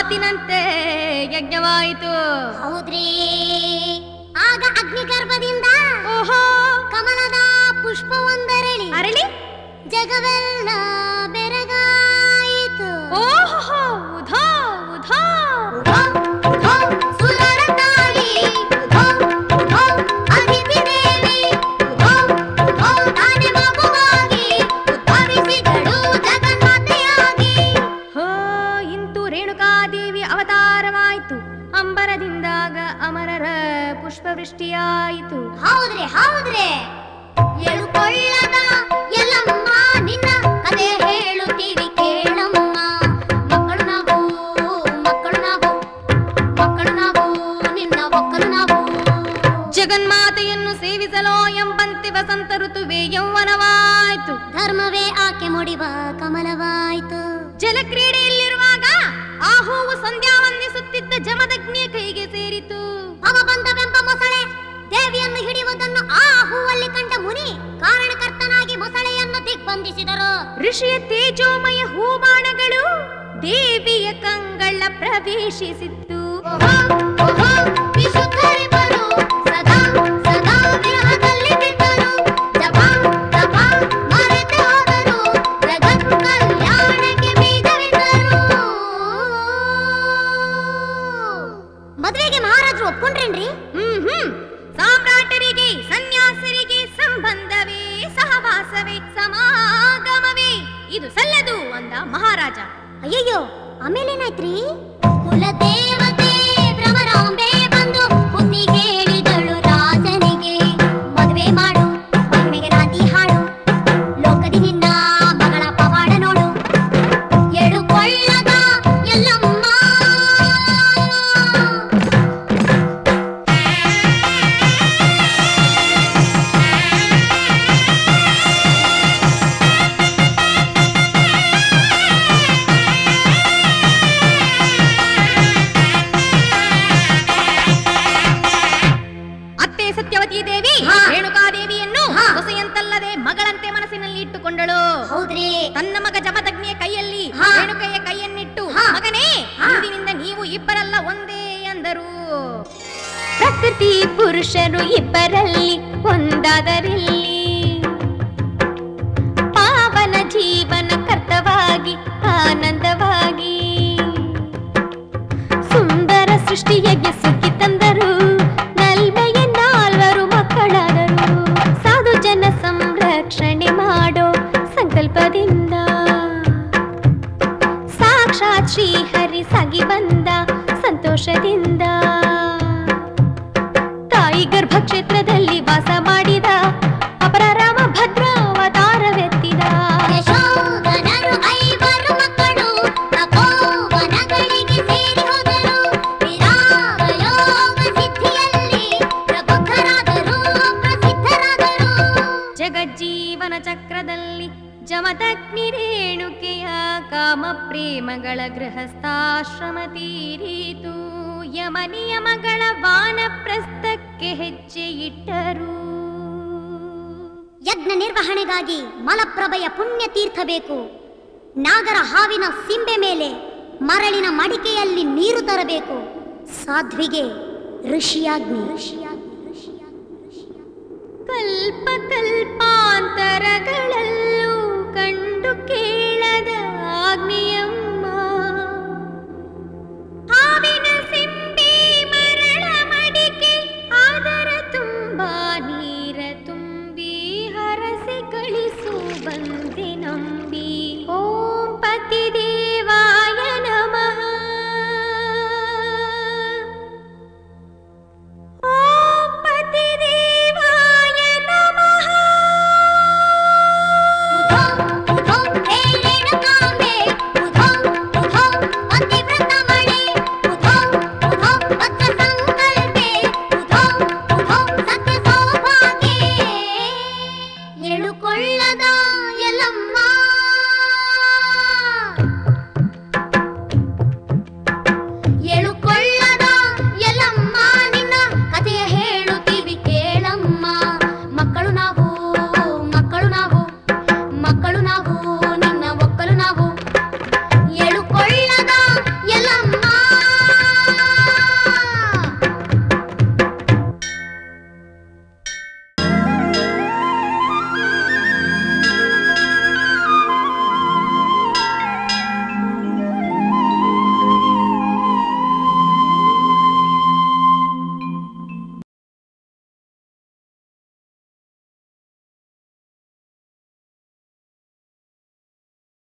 ಮಾತಿನಂತೆ ಯಜ್ಞವಾಯಿತು ಹೌದ್ರಿ ಆಗ ಅಗ್ನಿಗರ್ಭದಿಂದ ಓಹೋ ಕಮಲದ ಪುಷ್ಪವೊಂದರಳಿ ಅರಳಿ ಜಗವೆಲ್ಲ ಬೆರಗಾಯಿತು ಓಹೋ ಉಧೋ ಉಧೋ ಉಧೋ, ಉಧೋ, ಸುರರ ತಾಯಿ, ಉಧೋ, ಉಧೋ, ಅದಿತಿ ದೇವಿ, ಉಧೋ, ಉಧೋ, ತಾನೆ ಮಗುವಾಗಿ ಉದ್ಭವಿಸಿದಳು ಜಗನ್ಮಾತೆಯಾಗಿ. ಹೋ ಇಂತು ರೇಣುಕಾದೇವಿ ಅವತಾರವಾಯಿತು ಅಂಬರದಿಂದಾಗ ಅಮರರ ಪುಷ್ಪವೃಷ್ಟಿಯಾಯಿತು ಹೌದ್ರಿ ಹೌದ್ರಿ ಎಳುಕೊಳ್ಳದ ಎಲ್ಲಮ್ಮ ನಿನ್ನ ಕತೆ ಹೇಳುತ್ತೀವಿ ಕೇಳಮ್ಮ ಮಕ್ಕಳು ನಾವು ಮಕ್ಕಳು ನಾವು ಮಕ್ಕಳು ನಾವು ನಿನ್ನ ಒಕ್ಕಲು ನಾವು ಜಗನ್ಮಾತೆಯನ್ನು ಸೇವಿಸಲೋ ಎಂಬಂತೆ ವಸಂತ ಋತುವೆ ಯೌವನವಾಯಿತು ಧರ್ಮವೇ ಆಕೆ ಮುಡಿವ ಕಮಲವಾಯಿತು ಜಲಕ್ರೀಡೆಯಲ್ಲಿರುವಾಗ ಆ ಹೂವು ಸಂಧ್ಯಾ ವಂದಿಸುತ್ತಿದ್ದ ಜಮದಗ್ನಿಯ ಕೈಗೆ ಸೇರಿತು ಭವಬಂಧವೆಂಬ ಮೊಸಳೆ ದೇವಿಯನ್ನು ಹಿಡಿಯುವುದನ್ನು ಆ ಹೂವಲ್ಲಿ ಕಂಡ ಮುನಿ ಕಾರಣಕರ್ತನಾಗಿ ಮೊಸಳೆಯನ್ನು ದಿಗ್ಬಂಧಿಸಿದರು ಋಷಿಯ ತೇಜೋಮಯ ಹೂಬಾಣಗಳು ದೇವಿಯ ಕಂಗಳ ಪ್ರವೇಶಿಸಿತ್ತು ಓಹೋ, ಓಹೋ, ವಿಶುದ್ಧರಿಬ್ಬರು ಸದಾ ಸದಾ ವಿರಹದಲ್ಲಿ ಬಿದ್ದರು. ಜಪ, ತಪ ಮರೆತು ಹೋದರು. ಜಗತ್ ಕಲ್ಯಾಣಕ್ಕೆ ಬೀಜವಿದ್ದರು. ಮದ್ವೆಗೆ ಮಹಾರಾಜರು ಒಪ್ಕೊಂಡ್ರೇನ್ರಿ ಹ್ಮ್ ಹ್ಮ್ ಸಾಮ್ರಾಟರಿಗೆ ಸನ್ಯಾಸರಿಗೆ ಸಂಬಂಧವೇ ಸಹವಾಸವೇ ಸಮಾಗಮವೇ ಇದು ಸಲ್ಲದು ಅಂದ ಮಹಾರಾಜ ಅಯ್ಯಯ್ಯೋ ಆಮೇಲೇನಾಯ್ತ್ರಿ ಕುಲದೇವತೆ ಭ್ರಮರಾಂಬೆ ಬಂದು ಬುದ್ಧಿ ಹೇಳಿದಳು ರಾಜನಿಗೆ ಮದುವೆ ಮಾಡು ಮಹಿಮೆಗೆ ನಾತಿ ಹಾಡು ಲೋಕದಿ ನಿನ್ನ ಮಗಳ ಪವಾಡ ನೋಡು ಎಳುಕೊಳ್ಳದ ಎಲ್ಲಮ್ಮ ಅತ್ತೆ ಸತ್ಯವತಿ ದೇವಿ ಹಾ. ರೇಣುಕಾದೇವಿಯನ್ನು ಹಾ. ಸೊಸೆಯಂತಲ್ಲದೆ ಮಗಳಂತೆ ಮನಸ್ಸಿನಲ್ಲಿ ಇಟ್ಟುಕೊಂಡಳು ಹೌದ್ರಿ ತನ್ನ ಮಗ ಜಮದಗ್ನಿಯ ಕೈಯಲ್ಲಿ ಹಾ. ರೇಣುಕೆಯ ಕೈಯನ್ನಿಟ್ಟು ಹಾ. ಮಗನೇ ಹಾ. ಇಂದಿನಿಂದ ನೀವು ಇಬ್ಬರಲ್ಲ ಒಂದೇ ಎಂದರು ಪ್ರಕೃತಿ ಪುರುಷರು ಇಬ್ಬರಲ್ಲಿ ಒಂದಾದರಿಲ್ಲಿ ಪಾವನ ಜೀವನ ಕರ್ತವಾಗಿ ಆನಂದವಾಗಿ ಸುಂದರ ಸೃಷ್ಟಿಯಗೆ ಸುಖಿ ತಂದರು ನಲ್ಮೆಯ ನಾಲ್ವರು ಮಕ್ಕಳಾದರು ಸಾಧು ಜನ ಸಂರಕ್ಷಣೆ ಮಾಡೋ ಸಂಕಲ್ಪದಿಂದ ಸಾಕ್ಷಾತ್ ಶ್ರೀಹರಿ ಸಾಗಿ ಬಂದ ಸಂತೋಷದಿಂದ ತಾಯಿ ಗರ್ಭಕ್ಷೇತ್ರದಲ್ಲಿ ವಾಸ ಮಾಡಿದ ಅಪರಾರಾಮ ಭದ್ರ ಅವತಾರವೆತ್ತಿದ ಯಶೋಧನರು ಐವರು ಮಕ್ಕಳು ತಪೋವನಗಳಿಗೆ ಸೇರಿ ಹೋದರು ವಿರಾಗ ಯೋಗ ಸಿದ್ಧಿಯಲ್ಲಿ ಪ್ರಬುದ್ಧರಾದರು ಪ್ರಸಿದ್ಧರಾದರು ಜಗಜ್ಜೀವನ ಚಕ್ರದಲ್ಲಿ ಜಮದಗ್ನಿ ರೇಣುಕೆಯ ಕಾಮ ಪ್ರೇಮಗಳ ಗೃಹಸ್ಥಾಶ್ರಮ ತೀರಿತು ಯಮ ನಿಯಮಗಳ ವಾನಪ್ರಸ್ಥಕ್ಕೆ ಹೆಜ್ಜೆ ಇಟ್ಟರು ಯಜ್ಞ ನಿರ್ವಹಣೆಗಾಗಿ ಮಲಪ್ರಭೆಯ ಪುಣ್ಯ ತೀರ್ಥ ಬೇಕು ನಾಗರ ಹಾವಿನ ಸಿಂಬೆ ಮೇಲೆ ಮರಳಿನ ಮಡಿಕೆಯಲ್ಲಿ ನೀರು ತರಬೇಕು ಸಾಧ್ವಿಗೆ ಋಷಿಯಾಗ್ನಿ ಋಷಿಯಾಗ್ನಿ ಕಲ್ಪ ಕಲ್ಪಾಂತರಗಳ